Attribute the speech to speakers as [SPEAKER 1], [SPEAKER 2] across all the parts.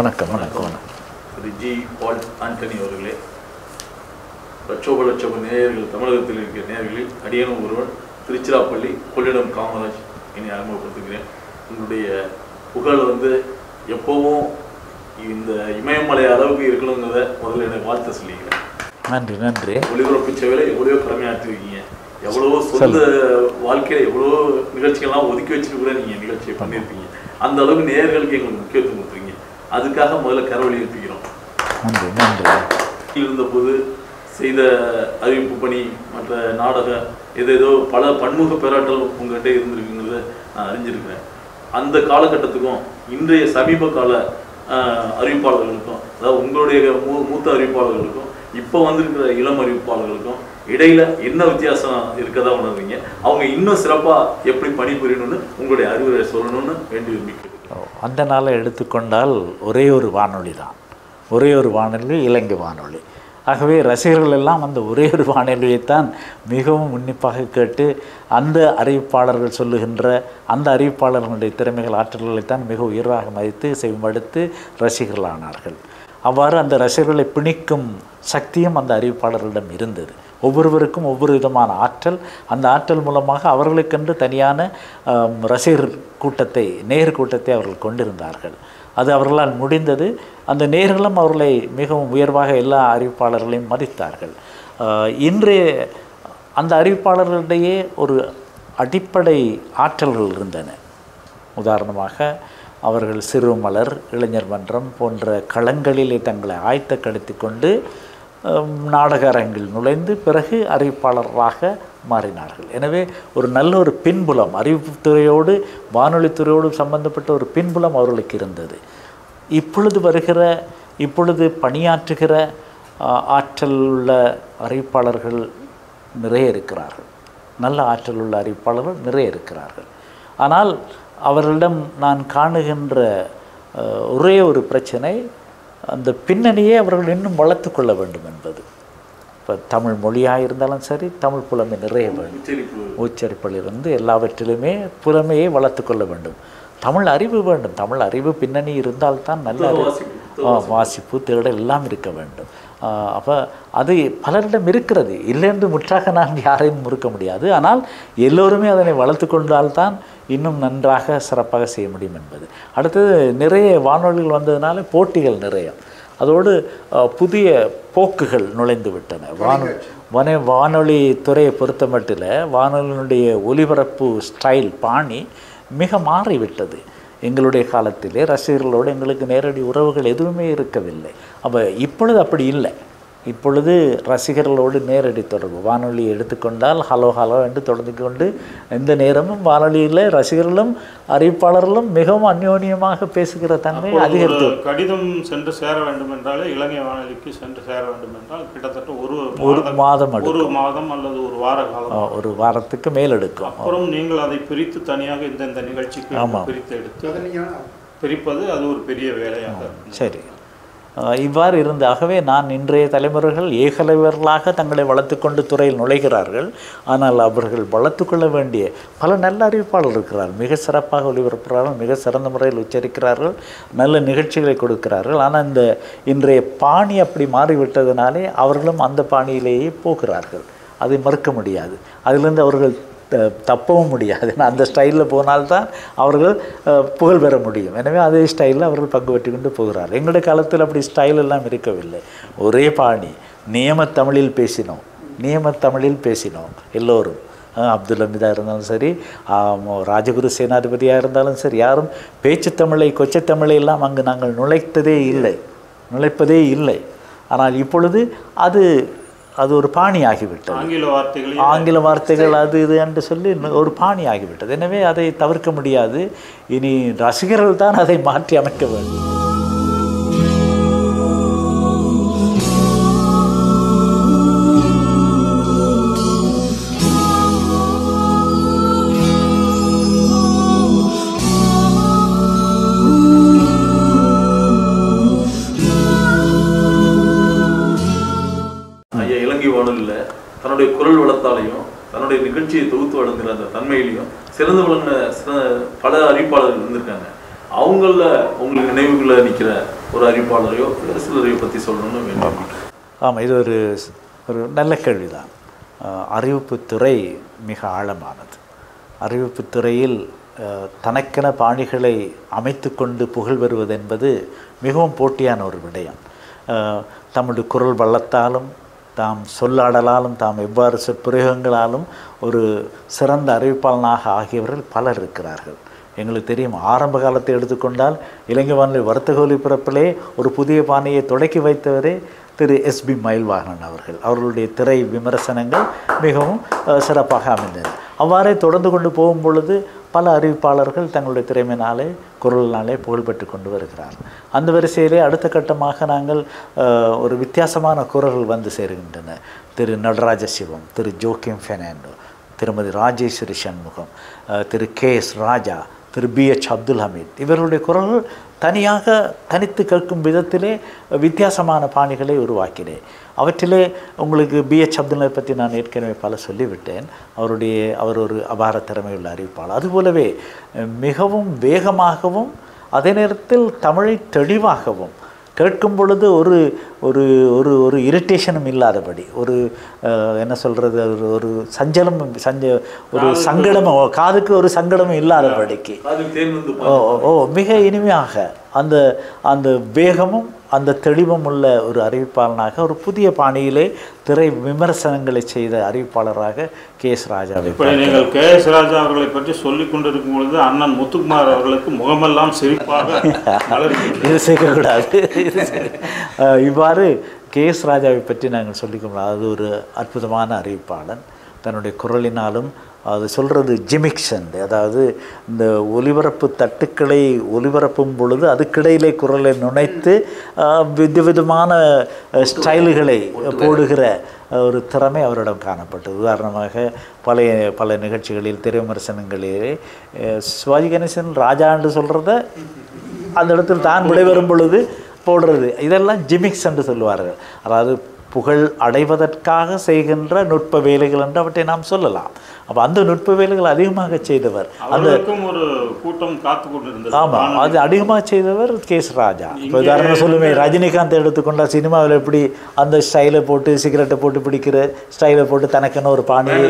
[SPEAKER 1] வணக்கம் வணக்கம் வணக்கம்
[SPEAKER 2] திரு ஜி பால் ஆண்டனி அவர்களே லட்சோப லட்சோப நேயர்கள் தமிழகத்தில் இருக்கிற நேயர்களில் அடியனும் ஒருவன் திருச்சிராப்பள்ளி கொள்ளிடம் காமராஜ் இனி அறிமுகப்படுத்துகிறேன் உங்களுடைய புகழ் வந்து எப்பவும் இந்த இமயமலை அளவுக்கு இருக்கணுங்கிறத முதல்ல எனக்கு வாழ்த்து சொல்லிக்கிறேன்
[SPEAKER 1] நன்றி நன்றி
[SPEAKER 2] ஒளிபரப்பு சேவையில எவ்வளவோ கடமையாற்றிருக்கீங்க எவ்வளவோ சொந்த வாழ்க்கையில எவ்வளவோ நிகழ்ச்சிகள்லாம் ஒதுக்கி வச்சுட்டு கூட நீங்க நிகழ்ச்சியை பண்ணியிருப்பீங்க அந்த அளவுக்கு நேயர்களுக்கு எங்களுக்கு முக்கியத்துவம் கொடுத்துருக்கீங்க அதுக்காக முதல்ல கரவழி இருப்பிக்கிறோம்
[SPEAKER 1] நன்றி நன்றி
[SPEAKER 2] இருந்தபோது செய்த அறிவிப்பு பணி மற்ற நாடக ஏதேதோ பல பன்முக பேராற்றல் உங்கள்கிட்ட இருந்திருக்குங்கிறத நான் அறிஞ்சிருக்கிறேன் அந்த காலகட்டத்துக்கும் இன்றைய சமீப கால ஆஹ், அறிவிப்பாளர்களுக்கும் அதாவது உங்களுடைய மூ மூத்த அறிவிப்பாளர்களுக்கும் இப்போ வந்திருக்கிற இளம் அறிவிப்பாளர்களுக்கும் இடையில என்ன வித்தியாசம் இருக்கதா உணர்றீங்க அவங்க இன்னும் சிறப்பாக எப்படி பணிபுரியணும்னு உங்களுடைய அறிவுரை சொல்லணும்னு வேண்டி விரும்பிக்கிறேன்
[SPEAKER 1] ஓ, அந்த நாளை எடுத்துக்கொண்டால் ஒரே ஒரு வானொலி தான் ஒரே ஒரு வானொலி இலங்கை வானொலி ஆகவே ரசிகர்கள் எல்லாம் அந்த ஒரே ஒரு வானொலியைத்தான் மிகவும் உன்னிப்பாக கேட்டு அந்த அறிவிப்பாளர்கள் சொல்லுகின்ற அந்த அறிவிப்பாளர்களுடைய திறமைகள் ஆற்றல்களைத்தான் மிக உயர்வாக மதித்து செவிமடுத்து ரசிகர்களானார்கள் அவ்வாறு அந்த ரசிகர்களை பிணிக்கும் சக்தியும் அந்த அறிவிப்பாளர்களிடம் இருந்தது ஒவ்வொருவருக்கும் ஒவ்வொரு விதமான ஆற்றல் அந்த ஆற்றல் மூலமாக அவர்களுக்கென்று தனியான ஆம், ரசிகர் கூட்டத்தை நேர் கூட்டத்தை அவர்கள் கொண்டிருந்தார்கள் அது அவர்களால் முடிந்தது அந்த நேர்களும் அவர்களை மிகவும் உயர்வாக எல்லா அறிவிப்பாளர்களையும் மதித்தார்கள் ஆஹ், இன்றைய அந்த அறிவிப்பாளர்களிடையே ஒரு அடிப்படை ஆற்றல்கள் இருந்தன உதாரணமாக அவர்கள் சிறுமலர் இளைஞர் மன்றம் போன்ற களங்களிலே தங்களை ஆயத்தப்படுத்தி கொண்டு ஹம், நாடக அரங்கில் நுழைந்து பிறகு அறிவிப்பாளராக மாறினார்கள் எனவே ஒரு நல்ல ஒரு பின்புலம் அறிவிப்புத்துறையோடு வானொலித்துறையோடு சம்பந்தப்பட்ட ஒரு பின்புலம் அவர்களுக்கு இருந்தது இப்பொழுது வருகிற இப்பொழுது பணியாற்றுகிற ஆ, ஆற்றல் உள்ள அறிவிப்பாளர்கள் நிறைய இருக்கிறார்கள் நல்ல ஆற்றல் உள்ள அறிவிப்பாளர்கள் நிறைய இருக்கிறார்கள் ஆனால் அவர்களிடம் நான் காணுகின்ற அஹ், ஒரே ஒரு பிரச்சனை அந்த பின்னணியை அவர்கள் இன்னும் வளர்த்து கொள்ள வேண்டும் என்பது இப்போ தமிழ் மொழியாக இருந்தாலும் சரி தமிழ் புலமை நிறைய வேண்டும்
[SPEAKER 2] உச்சரிப்பு
[SPEAKER 1] உச்சரிப்பிலிருந்து எல்லாவற்றிலுமே புலமையை வளர்த்து கொள்ள வேண்டும் தமிழ் அறிவு வேண்டும் தமிழ் அறிவு பின்னணி இருந்தால்தான் நல்ல அறிவு-
[SPEAKER 2] வாசிப்பு,
[SPEAKER 1] ஆ, வாசிப்பு தேடல் எல்லாம் இருக்க வேண்டும் அப்போ அது பலரிடம் இருக்கிறது இல்லை என்று முற்றாக நான் யாரையும் முறுக்க முடியாது ஆனால் எல்லோருமே அதனை வளர்த்து கொண்டால்தான் இன்னும் நன்றாக சிறப்பாக செய்ய முடியும் என்பது அடுத்தது நிறைய வானொலிகள் வந்ததுனால போட்டிகள் நிறைய அதோடு அ, புதிய போக்குகள் நுழைந்து விட்டன வானொலி வன வானொலி துறையை பொறுத்த மட்டில் வானொலியினுடைய ஒலிபரப்பு ஸ்டைல் பாணி மிக மாறிவிட்டது எங்களுடைய காலத்திலே ரசிகர்களோடு எங்களுக்கு நேரடி உறவுகள் எதுவுமே இருக்கவில்லை அப்போ இப்பொழுது அப்படி இல்லை இப்பொழுது ரசிகர்களோடு நேரடி தொடர்பு வானொலி எடுத்துக்கொண்டால் ஹலோ ஹலோ என்று தொடர்ந்து கொண்டு எந்த நேரமும் வானொலியில் ரசிகர்களும் அறிவிப்பாளர்களும் மிகவும் அந்யோன்யமாக பேசுகிற தன்மை
[SPEAKER 3] ஒரு
[SPEAKER 1] அதிகரித்து
[SPEAKER 3] கடிதம் சென்று சேர வேண்டும் என்றாலே இலங்கை வானொலிக்கு சென்று சேர வேண்டும் என்றால் கிட்டத்தட்ட ஒரு
[SPEAKER 1] ஒரு
[SPEAKER 3] மாதம்
[SPEAKER 1] மாதம் எடுக்கும்
[SPEAKER 3] ஒரு மாதம் அல்லது ஒரு வார காலம்
[SPEAKER 1] ஆ, ஒரு வாரத்துக்கு மேல் எடுக்கும்
[SPEAKER 3] அப்புறம் நீங்கள் அதை பிரித்து தனியாக இந்தந்த நிகழ்ச்சிக்கு
[SPEAKER 1] ஆமாம்.
[SPEAKER 3] பிரித்து எடுத்து பிரிப்பது அது ஒரு பெரிய வேலையாக
[SPEAKER 1] சரி அஹ் இவ்வாறு இருந்து ஆகவே நான் இன்றைய தலைமுறைகள் ஏகலைவர்களாக தங்களை வளர்த்துக்கொண்டு துறையில் நுழைகிறார்கள் ஆனால் அவர்கள் வளர்த்துக்கொள்ள வேண்டிய பல நல்ல அறிவிப்பாளர் இருக்கிறார் மிக சிறப்பாக ஒளிபரப்புகிறார்கள் மிக சிறந்த முறையில் உச்சரிக்கிறார்கள் நல்ல நிகழ்ச்சிகளை கொடுக்கிறார்கள் ஆனால் இந்த இன்றைய பாணி அப்படி மாறிவிட்டதினாலே அவர்களும் அந்த பாணியிலேயே போகிறார்கள் அதை மறுக்க முடியாது அதிலிருந்து அவர்கள் த- தப்பவும் முடியாது ஏன்னா அந்த ஸ்டைலில் போனால்தான் அவர்கள் அஹ், புகழ் பெற முடியும் எனவே அதே ஸ்டைலில் அவர்கள் பங்கு பெற்று கொண்டு போகிறார் எங்களுடைய காலத்தில் அப்படி ஸ்டைல் எல்லாம் இருக்கவில்லை ஒரே பாணி நியமத் தமிழில் பேசினோம் நியமத் தமிழில் பேசினோம் எல்லோரும் அஹ், அப்துல் ஹமீதாக இருந்தாலும் சரி ஆம், ராஜகுரு சேனாதிபதியாக இருந்தாலும் சரி யாரும் பேச்சு தமிழை கொச்சை தமிழை எல்லாம் அங்கு நாங்கள் நுழைத்ததே இல்லை நுழைப்பதே இல்லை ஆனால் இப்பொழுது அது அது ஒரு பாணி ஆகிவிட்டது
[SPEAKER 3] ஆங்கில வார்த்தைகளை
[SPEAKER 1] ஆங்கில வார்த்தைகள் அது இது என்று சொல்லி ஒரு பாணி ஆகிவிட்டது எனவே அதை தவிர்க்க முடியாது இனி ரசிகர்கள் தான் அதை மாற்றி அமைக்க வேண்டும்
[SPEAKER 2] ஐயா இலங்கை வானொலியில் தன்னுடைய குரல் வளத்தாலையும் தன்னுடைய நிகழ்ச்சியை தொகுத்து வழங்குற அந்த தன்மையிலையும் சிறந்து விளங்கின சிற- பல அறிவிப்பாளர்கள் இருந்திருக்காங்க அவங்கள உங்களுக்கு நினைவுக்குள்ள நிற்கிற ஒரு அறிவிப்பாளரையோ இல்லை சிலரையோ பற்றி சொல்லணும்னு வேண்டும்
[SPEAKER 1] ஆமாம் இது ஒரு ஒரு நல்ல கேள்விதான் அஹ், அறிவிப்புத்துறை மிக ஆழமானது அறிவிப்புத்துறையில் அஹ், தனக்கென பாணிகளை அமைத்து கொண்டு புகழ் பெறுவது என்பது மிகவும் போட்டியான ஒரு விடயம் அஹ், தம்முடைய குரல் வள்ளத்தாலும் தாம் சொல்லாடலாலும் தாம் எவ்வாறு சொற்பிரயோகங்களாலும் ஒரு சிறந்த அறிவிப்பாளனாக ஆகியவர்கள் பலர் இருக்கிறார்கள் எங்களுக்கு தெரியும் ஆரம்ப காலத்தை எடுத்துக்கொண்டால் இலங்கை வானொலி வர்த்தக ஒலிபரப்பிலே ஒரு புதிய பாணியை தொடக்கி வைத்தவரே திரு எஸ்பி மயில்வாகனன் அவர்கள் அவர்களுடைய திரை விமர்சனங்கள் மிகவும் அஹ், சிறப்பாக அமைந்தது அவ்வாறே தொடர்ந்து கொண்டு போகும் பொழுது பல அறிவிப்பாளர்கள் தங்களுடைய திறமையினாலே குரலினாலே புகழ்பெற்று கொண்டு வருகிறார்கள் அந்த வரிசையிலே அடுத்த கட்டமாக நாங்கள் அஹ், ஒரு வித்தியாசமான குரல்கள் வந்து சேருகின்றன திரு நடராஜ சிவம் திரு ஜோக்கிம் ஃபெர்னாண்டோ திருமதி ராஜேஸ்வரி சண்முகம் அஹ், திரு கே எஸ் ராஜா திரு பி எச் அப்துல் ஹமீத் இவர்களுடைய குரல்கள் தனியாக தனித்து கேட்கும் விதத்திலே வித்தியாசமான பாணிகளை உருவாக்கினேன் அவற்றிலே உங்களுக்கு பி எச் அப்துல் ஹமீத் பற்றி நான் ஏற்கனவே பல சொல்லிவிட்டேன் அவருடைய அவர் ஒரு அபார திறமையுள்ள அறிவிப்பாளர் அதுபோலவே அஹ், மிகவும் வேகமாகவும் அதே நேரத்தில் தமிழை தெளிவாகவும் கேட்கும் பொழுது ஒரு ஒரு ஒரு ஒரு இரிட்டேஷனும் இல்லாதபடி ஒரு அஹ், என்ன சொல்கிறது ஒரு ஒரு சஞ்சலம் சஞ்ச ஒரு சங்கடமும் காதுக்கு ஒரு சங்கடமும் இல்லாதபடிக்கு
[SPEAKER 2] அது தேன் வந்து
[SPEAKER 1] ஓ ஓ மிக இனிமையாக அந்த அந்த வேகமும் அந்த தெளிவும் உள்ள ஒரு அறிவிப்பாளனாக ஒரு புதிய பாணியிலே திரை விமர்சனங்களை செய்த அறிவிப்பாளராக கே எஸ் ராஜாவை
[SPEAKER 3] இப்படி நீங்கள் கே எஸ் ராஜா அவர்களை பற்றி சொல்லிக் கொண்டிருக்கும் பொழுது அண்ணன் முத்துக்குமார் அவர்களுக்கு முகமெல்லாம் சிரிப்பாக மலர்கிறது.
[SPEAKER 1] இது சேர்க்கக்கூடாது இது சேர்க்க- அஹ் இவ்வாறு கே எஸ் ராஜாவை பற்றி நாங்கள் சொல்லிக்கொள்ள அது ஒரு அற்புதமான அறிவிப்பாளன் தன்னுடைய குரலினாலும் அது சொல்கிறது ஜிமிக்ஷன் அதாவது இந்த ஒலிபரப்பு தட்டுக்களை ஒலிபரப்பும் பொழுது அதுக்கிடையிலே குரலை நுழைத்து அஹ், விதவிதமான அஹ், ஸ்டைல்களை போடுகிற அஹ், ஒரு திறமை அவரிடம் காணப்பட்டது உதாரணமாக பழைய பல நிகழ்ச்சிகளில் திரை விமர்சனங்களிலே அஹ், சிவாஜி கணேசன் ராஜா என்று சொல்கிறத அந்த இடத்தில் தான் விடைபெறும் பொழுது போடுறது இதெல்லாம் ஜிமிக்ஸ் என்று சொல்லுவார்கள் அதாவது புகழ் அடைவதற்காக செய்கின்ற நுட்ப வேலைகள் என்று அவற்றை நாம் சொல்லலாம் அப்போ அந்த நுட்ப வேலைகள் அதிகமாக செய்தவர் அந்த
[SPEAKER 3] அவர்களுக்கும் ஒரு கூட்டம் காத்து கொண்டிருந்தது
[SPEAKER 1] ஆமாம் அது அதிகமாக செய்தவர் கேஸ் ராஜா இப்போ உதாரணம் சொல்லுமே ரஜினிகாந்த் எடுத்துக்கொண்டால் சினிமாவில் எப்படி அந்த ஸ்டைலை போட்டு சிகரெட்டை போட்டு பிடிக்கிற ஸ்டைலை போட்டு தனக்கென ஒரு பாணியை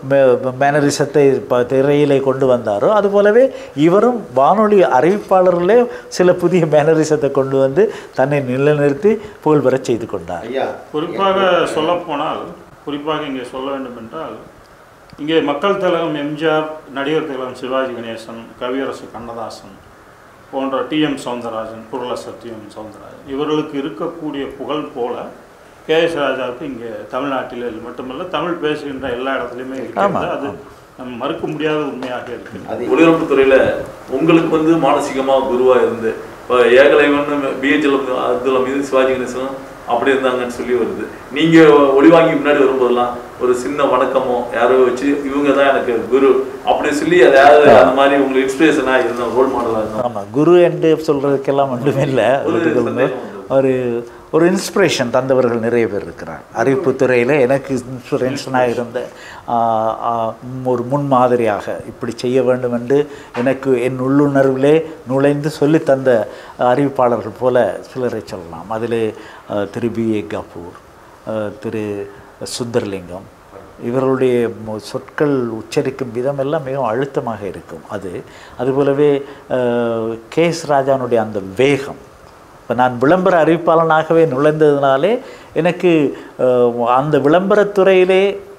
[SPEAKER 1] மேனரிசத்தை இப்போ திரையிலே கொண்டு வந்தாரோ அதுபோலவே இவரும் வானொலி அறிவிப்பாளர்களே சில புதிய மேனரிசத்தை கொண்டு வந்து தன்னை நிலைநிறுத்தி புகழ் பெறச் செய்து கொண்டார்
[SPEAKER 4] ஐயா
[SPEAKER 3] குறிப்பாக சொல்லப்போனால் குறிப்பாக இங்கே சொல்ல வேண்டும் என்றால் இங்கே மக்கள் திலகம் எம்ஜிஆர் நடிகர் திலகம் சிவாஜி கணேசன் கவியரசு கண்ணதாசன் போன்ற டிஎம் சவுந்தரராஜன் குரல சத்தியம் சவுந்தரராஜன் இவர்களுக்கு இருக்கக்கூடிய புகழ் போல கே எஸ் ராஜாவுக்கு இங்கே தமிழ்நாட்டில் மட்டுமல்ல தமிழ் பேசுகின்ற எல்லா இடத்துலையுமே இருக்கிறது அது நம்ம மறுக்க முடியாத உண்மையாக இருக்கிறது
[SPEAKER 4] அது
[SPEAKER 2] ஒளிபரப்பு துறையில உங்களுக்கு வந்து மானசீகமா குருவா இருந்து இப்போ ஏகலைவன் பிஹெச்எல் அப்துல் மீது சிவாஜி கணேசனும் அப்படி இருந்தாங்கன்னு சொல்லி வருது நீங்க ஒளி வாங்கி முன்னாடி வரும்போதெல்லாம் ஒரு சின்ன வணக்கமோ யாரோ வச்சு இவங்க தான் எனக்கு குரு அப்படி சொல்லி அதாவது அந்த மாதிரி உங்களுக்கு இன்ஸ்பிரேஷனா இருந்த ரோல் மாடலா இருந்தாங்க
[SPEAKER 1] ஆமாம் குரு என்று சொல்கிறதுக்கெல்லாம் ஒன்றுமே இல்லை
[SPEAKER 2] ஒரு
[SPEAKER 1] ஒரு ஒரு இன்ஸ்பிரேஷன் தந்தவர்கள் நிறைய பேர் இருக்கிறார் அறிவிப்பு துறையில் எனக்கு இன்ஸ்பிரேஷனாக இருந்த ஆ, ஆ, ஒரு முன்மாதிரியாக இப்படி செய்ய வேண்டும் என்று எனக்கு என் உள்ளுணர்விலே நுழைந்து சொல்லித் தந்த அறிவிப்பாளர்கள் போல சிலரை சொல்லலாம் அதிலே ஆ, திரு பி ஏ கபூர் ஆ, திரு சுந்தர்லிங்கம் இவர்களுடைய மொ- சொற்கள் உச்சரிக்கும் விதம் எல்லாம் மிகவும் அழுத்தமாக இருக்கும் அது அதுபோலவே அஹ், கே எஸ் ராஜானுடைய அந்த வேகம் இப்போ நான் விளம்பர அறிவிப்பாளனாகவே நுழைந்ததுனாலே எனக்கு அஹ், அந்த விளம்பரத்துறையிலே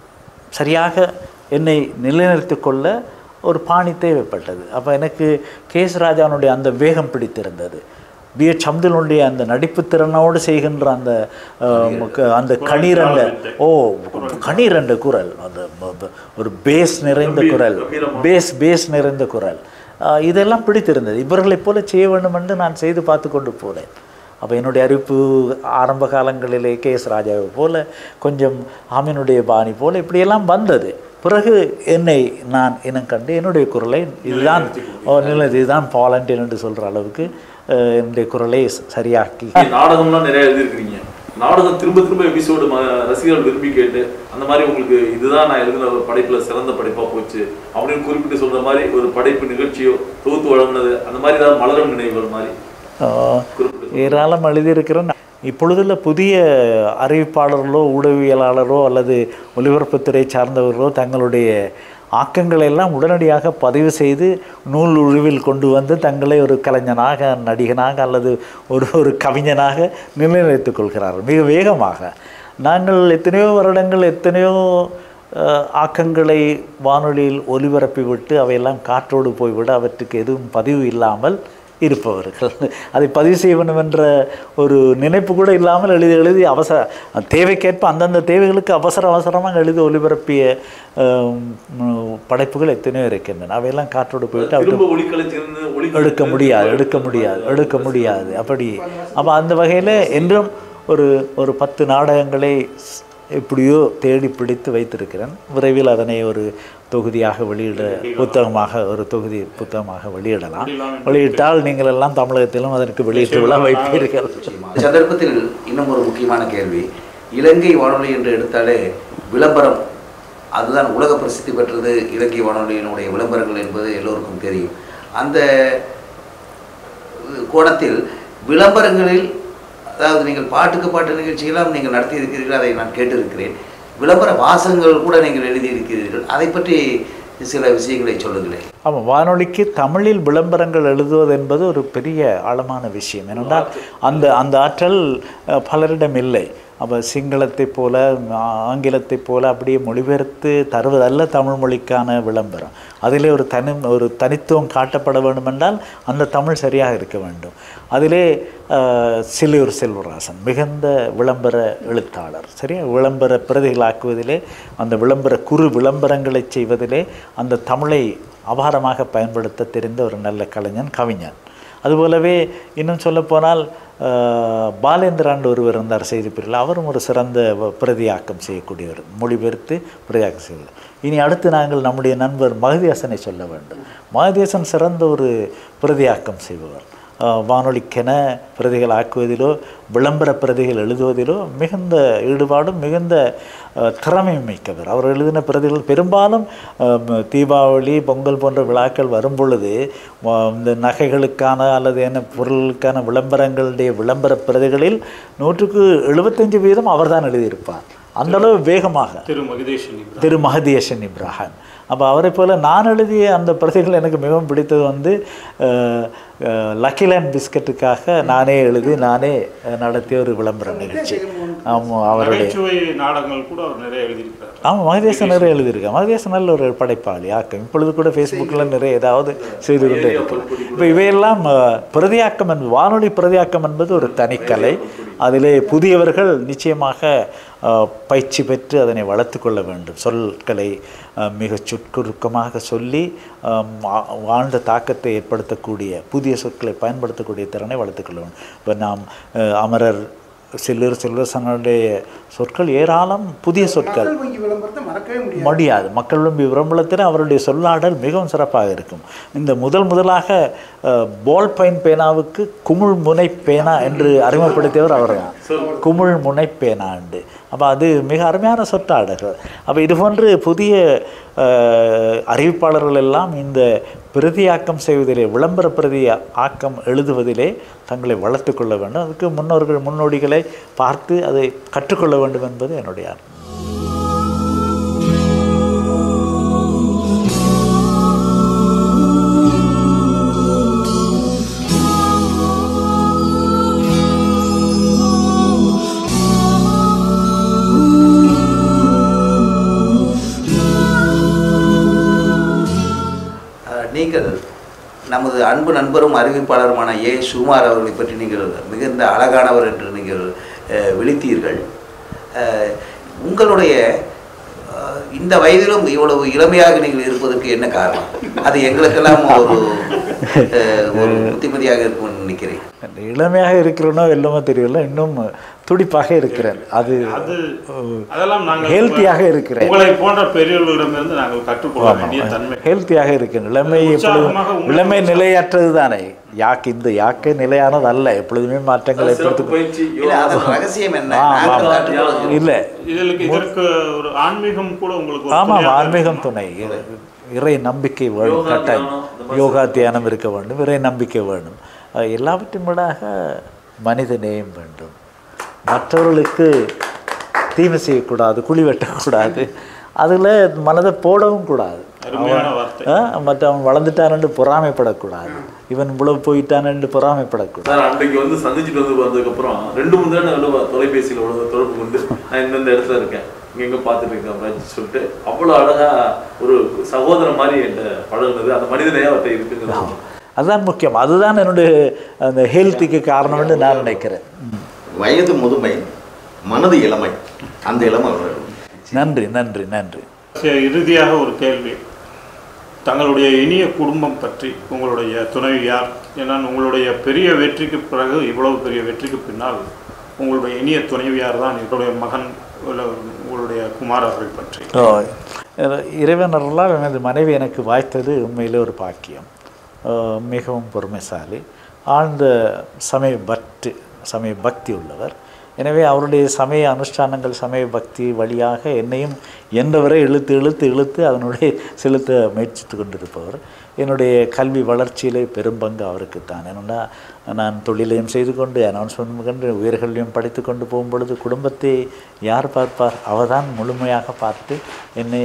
[SPEAKER 1] சரியாக என்னை நிலைநிறுத்திக் கொள்ள ஒரு பாணி தேவைப்பட்டது அப்போ எனக்கு கே எஸ் ராஜானுடைய அந்த வேகம் பிடித்திருந்தது பி எச் அப்துல்னுடைய அந்த நடிப்பு திறனோடு செய்கின்ற அந்த அஹ், க- அந்த கணீரண்ட ஓ கணீரண்ட குரல் அந்த ப- ப- ஒரு பேஸ் நிறைந்த குரல் பேஸ் பேஸ் நிறைந்த குரல் அஹ், இதெல்லாம் பிடித்திருந்தது இவர்களைப் போல செய்ய வேண்டும் என்று நான் செய்து பார்த்து கொண்டு போனேன் அப்போ என்னுடைய அறிவிப்பு ஆரம்ப காலங்களிலே கே எஸ் ராஜாவை போல கொஞ்சம் ஆமினுடைய பாணி போல இப்படியெல்லாம் வந்தது பிறகு என்னை நான் இனம் கண்டு என்னுடைய குரலை இதுதான் ஓ நிலை இதுதான் பாலண்டியன் என்று சொல்கிற அளவுக்கு அஹ், என்னுடைய குரலை சரியாக்கி
[SPEAKER 2] நீங்க நாடகம்லாம் நிறைய எழுதியிருக்கிறீங்க நாடகம் திரும்ப திரும்ப எபிசோடு ரசிகர்கள் விரும்பி கேட்டு அந்த மாதிரி உங்களுக்கு இதுதான் நான் எழுதின ஒரு படைப்புல சிறந்த படைப்பா போச்சு அப்படின்னு குறிப்பிட்டு சொல்ற மாதிரி ஒரு படைப்பு நிகழ்ச்சியோ தொகுத்து வழங்கினது அந்த மாதிரி ஏதாவது மலரும் நினைவுகள் மாதிரி
[SPEAKER 1] அஹ்,
[SPEAKER 2] குறிப்பிட்டு
[SPEAKER 1] ஏராளம் எழுதியிருக்கிறேன் இப்பொழுதுள்ள புதிய அறிவிப்பாளர்களோ ஊடகவியலாளரோ அல்லது ஒலிபரப்புத்துறை சார்ந்தவர்களோ தங்களுடைய ஆக்கங்களை எல்லாம் உடனடியாக பதிவு செய்து நூல் உருவில் கொண்டு வந்து தங்களை ஒரு கலைஞனாக நடிகனாக அல்லது ஒரு ஒரு கவிஞனாக நிலைநிறுத்திக் கொள்கிறார்கள் மிக வேகமாக நாங்கள் எத்தனையோ வருடங்கள் எத்தனையோ அஹ், ஆக்கங்களை வானொலியில் ஒலிபரப்பி விட்டு அவையெல்லாம் காற்றோடு போய்விட அவற்றுக்கு எதுவும் பதிவு இல்லாமல் இருப்பவர்கள் அதை பதிவு செய்ய வேண்டும் என்ற ஒரு நினைப்பு கூட இல்லாமல் எழுதி எழுதி அவசர தேவைக்கேற்ப அந்தந்த தேவைகளுக்கு அவசர அவசரமாக எழுதி ஒலிபரப்பிய அஹ், ம், படைப்புகள் எத்தனையோ இருக்கின்றன அவையெல்லாம் காற்றோடு போய்விட்டு அவற்றை
[SPEAKER 2] திரும்ப ஒளிக்கலைச்சிருந்து ஒளி
[SPEAKER 1] எடுக்க முடியாது எடுக்க முடியாது எடுக்க முடியாது அப்படி அப்போ அந்த வகையில் என்றும் ஒரு ஒரு பத்து நாடகங்களை ஸ்- எப்படியோ தேடி பிடித்து வைத்திருக்கிறேன் விரைவில் அதனை ஒரு தொகுதியாக வெளியிட புத்தகமாக ஒரு தொகுதி புத்தகமாக வெளியிடலாம் வெளியிட்டால் நீங்கள் எல்லாம் தமிழகத்திலும் அதற்கு வெளியிட்டு விழா வைப்பீர்கள்
[SPEAKER 4] இந்த சந்தர்ப்பத்தில் இன்னும் ஒரு முக்கியமான கேள்வி இலங்கை வானொலி என்று எடுத்தாலே விளம்பரம் அதுதான் உலக பிரசித்தி பெற்றது இலங்கை வானொலியினுடைய விளம்பரங்கள் என்பது எல்லோருக்கும் தெரியும் அந்த கோணத்தில் விளம்பரங்களில் அதாவது நீங்கள் பாட்டுக்கு பாட்டு நிகழ்ச்சியெல்லாம் நீங்கள் நடத்தி இருக்கிறீர்கள் அதை நான் கேட்டிருக்கிறேன் விளம்பர வாசகங்கள் கூட நீங்கள் எழுதியிருக்கிறீர்கள் அதை பற்றி சில விஷயங்களை சொல்லுங்களேன்
[SPEAKER 1] ஆமாம் வானொலிக்கு தமிழில் விளம்பரங்கள் எழுதுவது என்பது ஒரு பெரிய ஆழமான விஷயம் ஏனென்றால் அந்த அந்த ஆற்றல் அஹ், பலரிடம் இல்லை அப்போ சிங்களத்தைப் போல ஆ- ஆங்கிலத்தைப் போல அப்படியே மொழிபெயர்த்து தருவதல்ல தமிழ் மொழிக்கான விளம்பரம் அதிலே ஒரு தனி ஒரு தனித்துவம் காட்டப்பட வேண்டுமென்றால் அந்த தமிழ் சரியாக இருக்க வேண்டும் அதிலே அஹ், சிலையூர் செல்வராசன் மிகுந்த விளம்பர எழுத்தாளர் சரியா விளம்பர பிரதிகளாக்குவதிலே அந்த விளம்பர குறு விளம்பரங்களை செய்வதிலே அந்த தமிழை அபாரமாக பயன்படுத்த தெரிந்த ஒரு நல்ல கலைஞன் கவிஞன் அதுபோலவே இன்னும் சொல்லப்போனால் அஹ், பாலேந்திராண்டு ஒருவர் இருந்தார் செய்தி பிரிவில் அவரும் ஒரு சிறந்த வ- பிரதியாக்கம் செய்யக்கூடியவர் மொழிபெயர்த்து பிரதியாக்கம் செய்வார் இனி அடுத்து நாங்கள் நம்முடைய நண்பர் மகதேசனை சொல்ல வேண்டும் மகதேசன் சிறந்த ஒரு பிரதியாக்கம் செய்பவர் அஹ், வானொலிக்கென பிரதிகள் ஆக்குவதிலோ விளம்பர பிரதிகள் எழுதுவதிலோ மிகுந்த ஈடுபாடும் மிகுந்த அஹ், திறமையும் மிக்கவர் அவர் எழுதின பிரதிகள் பெரும்பாலும் அஹ், ம- தீபாவளி பொங்கல் போன்ற விழாக்கள் வரும் பொழுது வ- இந்த நகைகளுக்கான அல்லது என்ன பொருளுக்கான விளம்பரங்களுடைய விளம்பர பிரதிகளில் நூற்றுக்கு எழுபத்தஞ்சு வீதம் அவர்தான் எழுதியிருப்பார் அந்த அளவு வேகமாக
[SPEAKER 3] திரு மகதேஷன் இப்ராஹிம்.
[SPEAKER 1] திரு மஹதியஷன் இப்ராஹிம் அப்போ அவரை போல நான் எழுதிய அந்த பிரதிகள் எனக்கு மிகவும் பிடித்தது வந்து லக்கிலேண்ட் பிஸ்கட்டுக்காக நானே எழுதி நானே அஹ், நடத்திய ஒரு விளம்பர நிகழ்ச்சி ஆமாம் அவருடைய
[SPEAKER 3] நகைச்சுவை நாடகங்கள் கூட அவர் நிறைய எழுதியிருக்கிறார்
[SPEAKER 1] ஆமாம் மகதேசன் நிறைய எழுதியிருக்கான் மகதேசன் நல்ல ஒரு படைப்பாளி ஆக்கம் இப்பொழுது கூட ஃபேஸ்புக்கில் நிறைய ஏதாவது செய்து கொண்டே இருக்கலாம் இப்போ இவையெல்லாம் அஹ், பிரதியாக்கம் என்பது வானொலி பிரதியாக்கம் என்பது ஒரு தனிக்கலை அதிலே புதியவர்கள் நிச்சயமாக அஹ், பயிற்சி பெற்று அதனை வளர்த்து கொள்ள வேண்டும் சொற்களை அஹ், மிகச் சுட்குறுக்கமாக சொல்லி அஹ், வா- வாழ்ந்த தாக்கத்தை ஏற்படுத்தக்கூடிய புதிய சொற்களை பயன்படுத்தக்கூடிய திறனை வளர்த்துக் கொள்ள வேண்டும் இப்போ நாம் அஹ், அமரர் சில்லர் செல்வசனுடைய சொற்கள் ஏராளம் புதிய சொற்கள்
[SPEAKER 5] மக்கள் வங்கி விளம்பரத்தை மறக்கவே முடியாது
[SPEAKER 1] முடியாது மக்கள் விரும்பி விளம்பரத்தில் அவருடைய சொல்லாடல் மிகவும் சிறப்பாக இருக்கும் இந்த முதல் முதலாக அஹ், பால் பைன் பேனாவுக்கு குமிழ் முனை பேனா என்று அறிமுகப்படுத்தியவர் அவர்தான் குமிழ் முனை பேனா என்று அப்போ அது மிக அருமையான சொற்றாடல்கள் அப்போ இது போன்று புதிய அஹ், அறிவிப்பாளர்கள் எல்லாம் இந்த பிரதியாக்கம் செய்வதிலே விளம்பர பிரதி ஆக்கம் எழுதுவதிலே தங்களை வளர்த்து கொள்ள வேண்டும் அதுக்கு முன்னோர்கள் முன்னோடிகளை பார்த்து அதை கற்றுக்கொள்ள வேண்டும் என்பது என்னுடைய ஆர்வம்.
[SPEAKER 4] அஹ், நீங்கள் நமது அன்பு நண்பரும் அறிவிப்பாளருமான ஏ சுகுமார் அவர்களை பற்றி நீங்கள் மிகுந்த அழகானவர் என்று நீங்கள் அஹ், விழித்தீர்கள் அஹ், உங்களுடைய அஹ், இந்த வயதிலும் இவ்வளவு இளமையாக நீங்கள் இருப்பதற்கு என்ன காரணம் அது எங்களுக்கெல்லாம் ஒரு அஹ், ஒரு புத்திமதியாக இருக்கும்னு நினைக்கிறேன்
[SPEAKER 1] இளமையாக இருக்கிறனோ எல்லாமே தெரியல இன்னும் துடிப்பாக இருக்கிறேன் அது
[SPEAKER 3] அது அதெல்லாம் நாங்கள்
[SPEAKER 1] ஹெல்த்தியாக இருக்கிறேன்
[SPEAKER 3] உங்களை போன்ற பெரியவர்களிடமிருந்து நாங்கள் கற்றுக்கொள்ள வேண்டிய தன்மை
[SPEAKER 1] ஹெல்த்தியாக இருக்கிறேன் இளமை எப்பொழுதும்
[SPEAKER 3] உற்சாகமாக உங்களுக்கு
[SPEAKER 1] இளமை நிலையற்றது தானே யாக்கு இந்த யாக்கை நிலையானது அல்ல எப்பொழுதுமே மாற்றங்கள்
[SPEAKER 2] சிறப்பு
[SPEAKER 1] ஏற்படுத்த
[SPEAKER 2] பயிற்சி
[SPEAKER 4] இல்லை அதன் ரகசியம் என்ன
[SPEAKER 1] ஆ,
[SPEAKER 4] நாங்கள்
[SPEAKER 1] ஆமா.
[SPEAKER 4] கற்றுக்கொள்கிறோம்.
[SPEAKER 1] இல்லை
[SPEAKER 3] இதற்கு இதற்கு ஒரு ஆன்மீகம் கூட உங்களுக்கு ஒரு
[SPEAKER 1] ஆமாம்
[SPEAKER 3] துணையாக
[SPEAKER 1] ஆன்மீகம் துணை இறை நம்பிக்கை வேணும்
[SPEAKER 2] யோகா
[SPEAKER 1] கட்டாயம்
[SPEAKER 2] தியானம், இந்த மாதிரி
[SPEAKER 1] யோகா தியானம் இருக்க வேண்டும் இறை நம்பிக்கை வேணும் அஹ் எல்லாவற்றையும் விடாக மனித நேயம் வேண்டும் மற்றவர்களுக்கு தீமை செய்யக்கூடாது குழி வெட்டக்கூடாது அதில் மனதை போடவும் கூடாது
[SPEAKER 3] அருமையான வார்த்தை
[SPEAKER 1] ஆ, மற்ற அவன் வளர்ந்துட்டான்னு பொறாமைப்படக்கூடாது இவன் இவ்வளவு போயிட்டான்னு பொறாமைப்படக்கூடாது
[SPEAKER 2] சார் அன்றைக்கு வந்து சந்திச்சுட்டு வந்து வந்ததுக்கப்புறம் ரெண்டு மூணு தடவை நல்ல தொலைபேசியில் உள்ள தொடர்பு கொண்டு நான் இந்தந்த இடத்துல இருக்கேன் இங்க எங்க பார்த்துட்டு இருக்கேன் அப்படின்னு சொல்லிட்டு அவ்வளோ அழகா ஒரு சகோதரன் மாதிரி என்கிட்ட பழகுனது அந்த மனிதனையே அவர்கிட்ட இருக்குங்கிறது
[SPEAKER 1] அதுதான் முக்கியம் அதுதான் என்னுடைய அந்த ஹெல்த்துக்கு காரணம்னு நான் நினைக்கிறேன் ம்.
[SPEAKER 5] வயது முதுமை மனது இளமை அந்த இளமை அவர்கள்
[SPEAKER 1] நன்றி நன்றி நன்றி
[SPEAKER 3] சரி, இறுதியாக ஒரு கேள்வி தங்களுடைய இனிய குடும்பம் பற்றி உங்களுடைய துணைவியார் ஏன்னா உங்களுடைய பெரிய வெற்றிக்கு பிறகு இவ்வளவு பெரிய வெற்றிக்கு பின்னால் உங்களுடைய இனிய துணைவியார் தான் இவருடைய மகன் உள்ள உங்களுடைய குமார் அவர்கள் பற்றி
[SPEAKER 1] ஓ, இறை- இறைவன் அருளால் எனது மனைவி எனக்கு வாய்த்தது உண்மையிலே ஒரு பாக்கியம் ஓ, மிகவும் பொறுமைசாலி ஆழ்ந்த சமய பக்தி சமய பக்தி உள்ளவர் எனவே அவருடைய சமய அனுஷ்டானங்கள் சமய பக்தி வழியாக என்னையும் என்றவரை இழுத்து இழுத்து இழுத்து அதனுடைய செலுத்த முயற்சித்து கொண்டிருப்பவர் என்னுடைய கல்வி வளர்ச்சியிலே பெரும்பங்கு அவருக்குத்தான் ஏன்னா நான் தொழிலையும் செய்து கொண்டு அனௌன்ஸ்மெண்ட் கண்டு உயர்கல்வியும் படித்து கொண்டு போகும் பொழுது குடும்பத்தை யார் பார்ப்பார் அவதான் முழுமையாக பார்த்து என்னை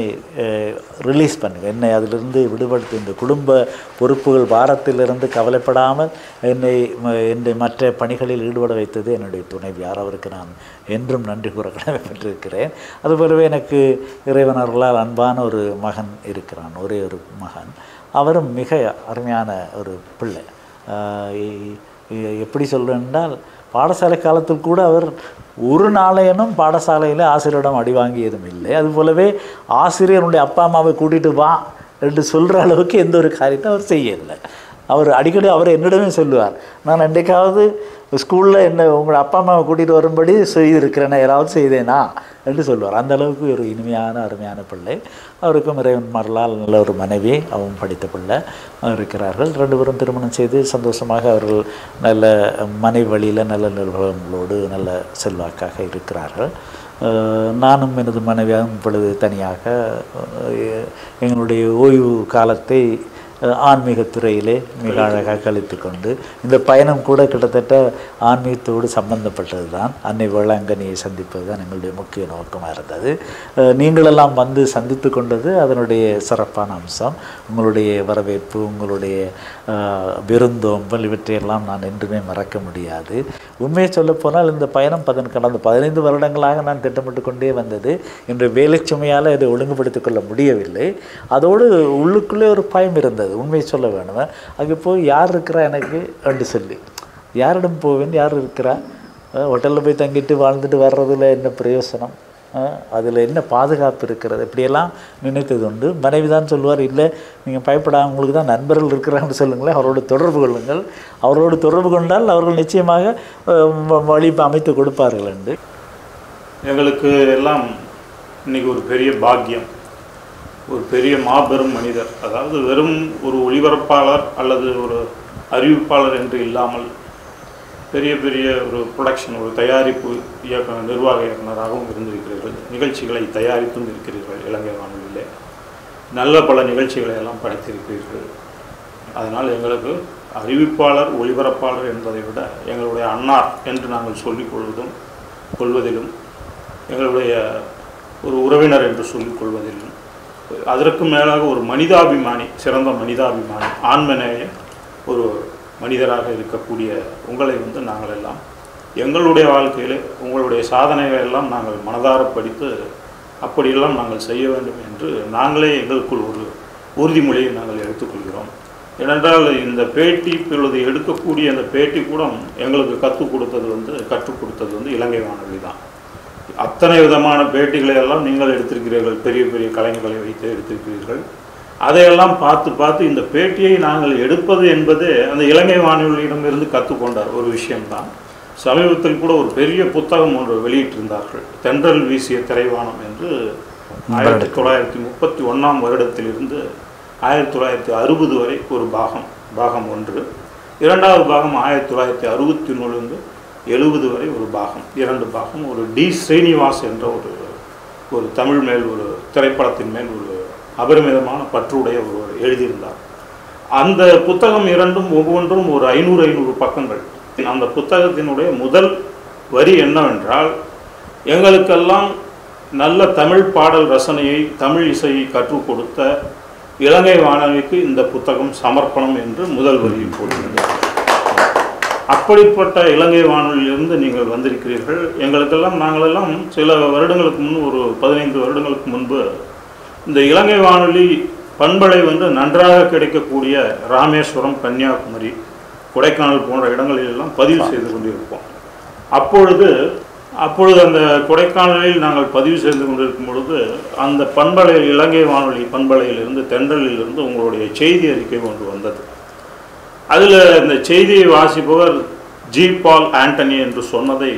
[SPEAKER 1] ரிலீஸ் பண்ணு என்னை அதிலிருந்து விடுபடுத்தி இந்த குடும்ப பொறுப்புகள் பாரத்திலிருந்து கவலைப்படாமல் என்னை ம- என்னை மற்ற பணிகளில் ஈடுபட வைத்தது என்னுடைய துணைவியார் அவருக்கு நான் என்றும் நன்றி கூற கடமைப்பட்டிருக்கிறேன் அதுபோலவே எனக்கு இறைவன் அருளால் அன்பான ஒரு மகன் இருக்கிறான் ஒரே ஒரு மகன் அவரும் மிக அருமையான ஒரு பிள்ளை ஆஹ் எ- எ- எப்படி சொல்றேன் என்றால் பாடசாலை காலத்தில் கூட அவர் ஒரு நாளையனும் பாடசாலையில் ஆசிரியரிடம் அடி வாங்கியதும் இல்லை அதுபோலவே ஆசிரியருடைய அப்பா அம்மாவை கூட்டிகிட்டு வா என்று சொல்கிற அளவுக்கு எந்த ஒரு காரியத்தை அவர் செய்யலை அவர் அடிக்கடி அவர் என்னிடமே சொல்லுவார் நான் என்றைக்காவது ஸ்கூலில் என்ன உங்களை அப்பா அம்மாவை கூட்டிகிட்டு வரும்படி செய்திருக்கிறேன் யாராவது செய்தேனா என்று சொல்லுவார் அந்த அளவுக்கு ஒரு இனிமையான அருமையான பிள்ளை அவருக்கும் இறைவன் மரலால் நல்ல ஒரு மனைவி அவங்க படித்த பிள்ளை இருக்கிறார்கள் ரெண்டு பேரும் திருமணம் செய்து சந்தோஷமாக அவர்கள் நல்ல மனைவி வழியில் நல்ல நிர்வாகங்களோடு நல்ல செல்வாக்காக இருக்கிறார்கள் அஹ் நானும் எனது மனைவியாகவும் இப்பொழுது தனியாக அஹ் எங்களுடைய ஓய்வு காலத்தை அஹ் ஆன்மீகத் துறையிலே மிக அழகாக கழித்து கொண்டு இந்த பயணம் கூட கிட்டத்தட்ட ஆன்மீகத்தோடு சம்பந்தப்பட்டது தான் அன்னை வேளாங்கண்ணியை சந்திப்பது தான் எங்களுடைய முக்கிய நோக்கமாக இருந்தது அஹ் நீங்களெல்லாம் வந்து சந்தித்து கொண்டது அதனுடைய சிறப்பான அம்சம் உங்களுடைய வரவேற்பு உங்களுடைய அஹ், விருந்தோம்பல் இவற்றையெல்லாம் நான் என்றுமே மறக்க முடியாது உண்மையை சொல்லப்போனால் இந்த பயணம் பதன் கடந்த பதினைந்து வருடங்களாக நான் திட்டமிட்டு கொண்டே வந்தது இன்று வேலை சுமையால் இதை ஒழுங்குபடுத்திக் கொள்ள முடியவில்லை அதோடு உள்ளுக்குள்ளே ஒரு பயம் இருந்தது உண்மையை சொல்ல வேணும் அங்கே போய் யார் இருக்கிறா எனக்கு என்று சொல்லி யாரிடம் போவேன் யார் இருக்கிறா ஹோட்டலில் போய் தங்கிட்டு வாழ்ந்துட்டு வர்றதுல என்ன பிரயோசனம் அதில் என்ன பாதுகாப்பு இருக்கிறது இப்படியெல்லாம் நினைத்தது உண்டு மனைவி தான் சொல்லுவார் இல்லை நீங்கள் பயப்படாம உங்களுக்கு தான் நண்பர்கள் இருக்கிறாங்கன்னு சொல்லுங்களேன் அவரோடு தொடர்பு கொள்ளுங்கள் அவரோடு தொடர்பு கொண்டால் அவர்கள் நிச்சயமாக அஹ், வ- வழி அமைத்து கொடுப்பார்கள் என்று
[SPEAKER 3] எங்களுக்கு எல்லாம் இன்னைக்கு ஒரு பெரிய பாக்கியம் ஒரு பெரிய மாபெரும் மனிதர் அதாவது வெறும் ஒரு ஒளிபரப்பாளர் அல்லது ஒரு அறிவிப்பாளர் என்று இல்லாமல் பெரிய பெரிய ஒரு ப்ரொடக்ஷன் ஒரு தயாரிப்பு இயக்க நிர்வாக இயக்குனராகவும் இருந்திருக்கிறீர்கள் நிகழ்ச்சிகளை தயாரித்தும் இருக்கிறீர்கள் இலங்கை வானொலியிலே நல்ல பல நிகழ்ச்சிகளை எல்லாம் படைத்திருக்கிறீர்கள் அதனால் எங்களுக்கு அறிவிப்பாளர் ஒளிபரப்பாளர் என்பதை விட எங்களுடைய அன்னார் என்று நாங்கள் சொல்லிக் கொள்வதும் கொள்வதிலும் எங்களுடைய ஒரு உறவினர் என்று சொல்லிக் கொள்வதிலும் அதற்கு மேலாக ஒரு மனிதாபிமானி சிறந்த மனிதாபிமானி ஆன்மநேய ஒரு மனிதராக இருக்கக்கூடிய உங்களை வந்து நாங்கள் எல்லாம் எங்களுடைய வாழ்க்கையிலே உங்களுடைய சாதனைகளை எல்லாம் நாங்கள் மனதார படித்து அப்படியெல்லாம் நாங்கள் செய்ய வேண்டும் என்று நாங்களே எங்களுக்குள் ஒரு உறுதிமொழியை நாங்கள் எடுத்துக்கொள்கிறோம் ஏனென்றால் இந்த பேட்டி இப்பொழுது எடுக்கக்கூடிய அந்த பேட்டி கூட எங்களுக்கு கற்றுக் கொடுத்தது வந்து கற்றுக் கொடுத்தது வந்து இலங்கை வானொலி தான் அத்தனை விதமான பேட்டிகளை எல்லாம் நீங்கள் எடுத்திருக்கிறீர்கள் பெரிய பெரிய கலைஞர்களை வைத்து எடுத்திருக்கிறீர்கள் அதையெல்லாம் பார்த்து பார்த்து இந்த பேட்டியை நாங்கள் எடுப்பது என்பது அந்த இலங்கை வானொலியிடமிருந்து கற்றுக்கொண்டார் ஒரு விஷயம்தான் சமீபத்தில் கூட ஒரு பெரிய புத்தகம் ஒன்று வெளியிட்டிருந்தார்கள் தென்றல் வீசிய திரைவானம் என்று ஆயிரத்தி தொள்ளாயிரத்தி முப்பத்தி ஒன்றாம் வருடத்திலிருந்து ஆயிரத்தி தொள்ளாயிரத்தி அறுபது வரை ஒரு பாகம் பாகம் ஒன்று இரண்டாவது பாகம் ஆயிரத்தி தொள்ளாயிரத்தி அறுபத்தி ஒன்றுலேருந்து எழுபது வரை ஒரு பாகம் இரண்டு பாகம் ஒரு டி ஸ்ரீனிவாஸ் என்ற ஒரு ஒரு தமிழ் மேல் ஒரு திரைப்படத்தின் மேல் ஒரு அபரிமிதமான பற்றுடைய ஒருவர் எழுதியிருந்தார் அந்த புத்தகம் இரண்டும் ஒவ்வொன்றும் ஒரு ஐநூறு ஐநூறு பக்கங்கள் அந்த புத்தகத்தினுடைய முதல் வரி என்னவென்றால் எங்களுக்கெல்லாம் நல்ல தமிழ் பாடல் ரசனையை தமிழ் இசையை கற்றுக் கொடுத்த இலங்கை வானொலிக்கு இந்த புத்தகம் சமர்ப்பணம் என்று முதல் வரியில் போட்டிருந்தது அப்படிப்பட்ட இலங்கை வானொலியிலிருந்து நீங்கள் வந்திருக்கிறீர்கள் எங்களுக்கெல்லாம் நாங்களெல்லாம் சில வருடங்களுக்கு முன் ஒரு பதினைந்து வருடங்களுக்கு முன்பு இந்த இலங்கை வானொலி பண்பலை வந்து நன்றாக கிடைக்கக்கூடிய ராமேஸ்வரம் கன்னியாகுமரி கொடைக்கானல் போன்ற இடங்களிலெல்லாம் பதிவு செய்து கொண்டிருப்போம் அப்பொழுது அப்பொழுது அந்த கொடைக்கானலில் நாங்கள் பதிவு செய்து கொண்டிருக்கும் பொழுது அந்த பண்பலை இலங்கை வானொலி பண்பலையிலிருந்து தென்றலிலிருந்து உங்களுடைய செய்தி அறிக்கை ஒன்று வந்தது அதில் இந்த செய்தியை வாசிப்பவர் ஜி பால் ஆண்டனி என்று சொன்னதை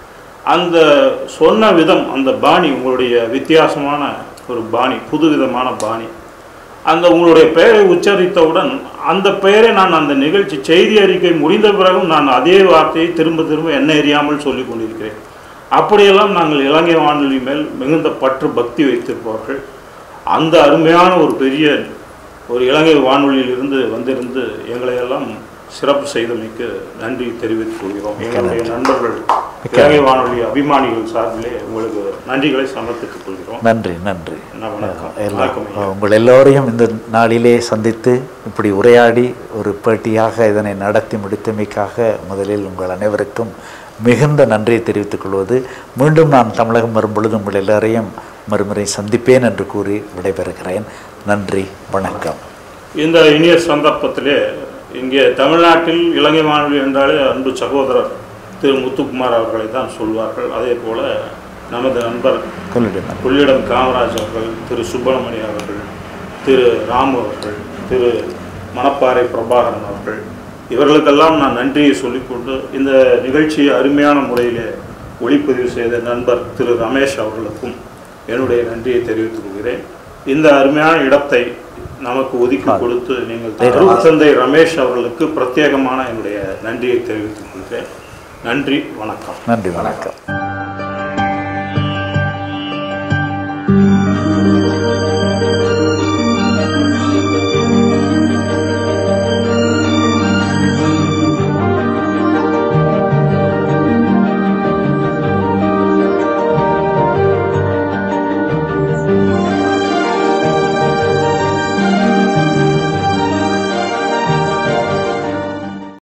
[SPEAKER 3] அந்த சொன்ன விதம் அந்த பாணி உங்களுடைய வித்தியாசமான ஒரு பாணி புதுவிதமான பாணி அந்த உங்களுடைய பெயரை உச்சரித்தவுடன் அந்த பெயரை நான் அந்த நிகழ்ச்சி செய்தி அறிக்கை முடிந்த பிறகும் நான் அதே வார்த்தையை திரும்ப திரும்ப என்ன எறியாமல் சொல்லிக் கொண்டிருக்கிறேன் அப்படியெல்லாம் நாங்கள் இலங்கை வானொலி மேல் மிகுந்த பற்று பக்தி வைத்திருப்பவர்கள் அந்த அருமையான ஒரு பெரிய ஒரு இலங்கை வானொலியில் இருந்து வந்திருந்து எங்களை எல்லாம் சிறப்பு செய்தமைக்கு நன்றி தெரிவித்துக் கொள்கிறோம் எங்களுடைய நண்பர்கள் இலங்கை வானொலி அபிமானிகள் சார்பிலே உங்களுக்கு நன்றிகளை சமர்ப்பித்துக் கொள்கிறோம்
[SPEAKER 1] நன்றி நன்றி
[SPEAKER 3] என்ன வணக்கம்
[SPEAKER 1] எல்லாம்
[SPEAKER 3] வணக்கம் ஐயா.
[SPEAKER 1] உங்கள் எல்லோரையும் இந்த நாளிலே சந்தித்து இப்படி உரையாடி ஒரு பேட்டியாக இதனை நடத்தி முடித்தமைக்காக முதலில் உங்கள் அனைவருக்கும் மிகுந்த நன்றியை தெரிவித்துக் கொள்வது மீண்டும் நான் தமிழகம் வரும் பொழுது உங்கள் எல்லாரையும் மறுமுறை சந்திப்பேன் என்று கூறி விடைபெறுகிறேன் நன்றி வணக்கம்
[SPEAKER 3] இந்த இனிய சந்தர்ப்பத்திலே இங்கே தமிழ்நாட்டில் இலங்கை வானொலி என்றாலே அன்பு சகோதரர் திரு முத்துக்குமார் அவர்களை தான் சொல்வார்கள் அதே போல நமது நண்பர்
[SPEAKER 1] கொள்ளிடம்
[SPEAKER 3] கொள்ளிடம் காமராஜ் அவர்கள் திரு சுப்பிரமணிய அவர்கள் திரு ராம் அவர்கள் திரு மணப்பாறை பிரபாகரன் அவர்கள் இவர்களுக்கெல்லாம் நான் நன்றியை சொல்லிக்கொண்டு இந்த நிகழ்ச்சியை அருமையான முறையிலே ஒளிப்பதிவு செய்த நண்பர் திரு ரமேஷ் அவர்களுக்கும் என்னுடைய நன்றியை தெரிவித்துக் கொள்கிறேன் இந்த அருமையான இடத்தை நமக்கு ஒதுக்கி கொடுத்து நீங்கள் அருட்தந்தை ரமேஷ் அவர்களுக்கு பிரத்யேகமான என்னுடைய நன்றியை தெரிவித்துக் கொள்கிறேன் நன்றி வணக்கம்
[SPEAKER 1] நன்றி வணக்கம்